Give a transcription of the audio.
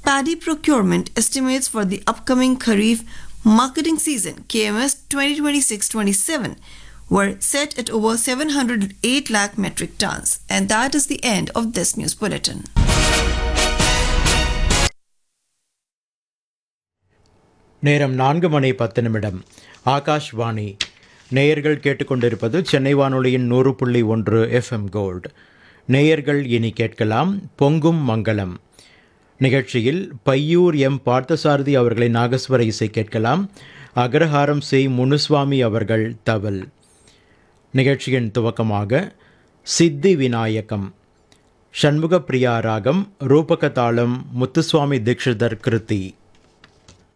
Paddy Procurement estimates for the upcoming Kharif marketing season KMS 2026-27 were set at over 708 lakh metric tons. And that is the end of this news bulletin. நேரம் நான்கு மணி பத்து நிமிடம் ஆகாஷ்வாணி நேயர்கள் கேட்டுக்கொண்டிருப்பது சென்னை வானொலியின் நூறு புள்ளி ஒன்று எஃப்எம் கோல்டு நேயர்கள் இனி கேட்கலாம் பொங்கும் மங்களம் நிகழ்ச்சியில் பையூர் எம் பார்த்தசாரதி அவர்களின் நாகஸ்வர இசை கேட்கலாம் அக்ரஹாரம் சி முனுசுவாமி அவர்கள் தவல் நிகழ்ச்சியின் துவக்கமாக சித்தி விநாயகம் ஷண்முக பிரியா ராகம் ரூபக தாளம் முத்துசுவாமி தீக்ஷிதர் கிருதி